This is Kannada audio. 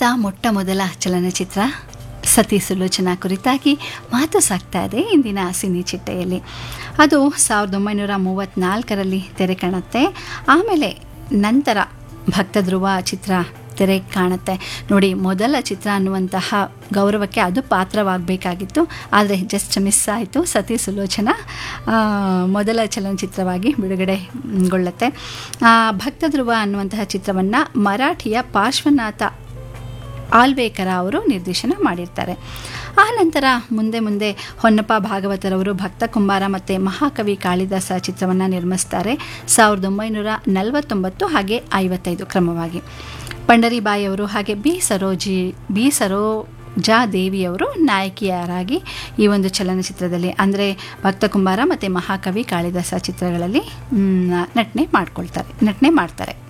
ಕನ್ನಡದ ಮೊಟ್ಟ ಮೊದಲ ಚಲನಚಿತ್ರ ಸತಿ ಸುಲೋಚನಾ ಕುರಿತಾಗಿ ಮಾತು ಸಾಗ್ತಾ ಇದೆ ಇಂದಿನ ಸಿನಿ ಚಿಟ್ಟೆಯಲ್ಲಿ ಅದು ಸಾವಿರದ ಒಂಬೈನೂರ ಮೂವತ್ತ್ನಾಲ್ಕರಲ್ಲಿ ತೆರೆ ಕಾಣುತ್ತೆ ಆಮೇಲೆ ನಂತರ ಭಕ್ತಧ್ರುವ ಚಿತ್ರ ತೆರೆ ಕಾಣುತ್ತೆ ನೋಡಿ ಮೊದಲ ಚಿತ್ರ ಅನ್ನುವಂತಹ ಗೌರವಕ್ಕೆ ಅದು ಪಾತ್ರವಾಗಬೇಕಾಗಿತ್ತು ಆದರೆ ಜಸ್ಟ್ ಮಿಸ್ ಆಯಿತು ಸತಿ ಸುಲೋಚನಾ ಆ, ಮೊದಲ ಚಲನಚಿತ್ರವಾಗಿ ಬಿಡುಗಡೆಗೊಳ್ಳುತ್ತೆ ಆ, ಭಕ್ತಧ್ರುವ ಅನ್ನುವಂತಹ ಚಿತ್ರವನ್ನು ಮರಾಠಿಯ ಪಾರ್ಶ್ವನಾಥ ಆಲ್ವೇಕರ ಅವರು ನಿರ್ದೇಶನ ಮಾಡಿರ್ತಾರೆ ಆ ನಂತರ ಮುಂದೆ ಮುಂದೆ ಹೊನ್ನಪ್ಪ ಭಾಗವತರವರು ಭಕ್ತ ಕುಂಬಾರ ಮತ್ತು ಮಹಾಕವಿ ಕಾಳಿದಾಸ ಚಿತ್ರವನ್ನು ನಿರ್ಮಿಸ್ತಾರೆ ಸಾವಿರದ ಒಂಬೈನೂರ ನಲವತ್ತೊಂಬತ್ತು ಹಾಗೆ ಐವತ್ತೈದು ಕ್ರಮವಾಗಿ ಪಂಡರಿಬಾಯಿ ಅವರು ಹಾಗೆ ಬಿ ಸರೋಜಿ ಬಿ ಸರೋಜಾ ದೇವಿಯವರು ನಾಯಕಿಯರಾಗಿ ಈ ಒಂದು ಚಲನಚಿತ್ರದಲ್ಲಿ ಅಂದರೆ ಭಕ್ತ ಕುಂಬಾರ ಮತ್ತು ಮಹಾಕವಿ ಕಾಳಿದಾಸ ಚಿತ್ರಗಳಲ್ಲಿ ಮ್, ನಟನೆ ಮಾಡ್ಕೊಳ್ತಾರೆ ನಟನೆ ಮಾಡ್ತಾರೆ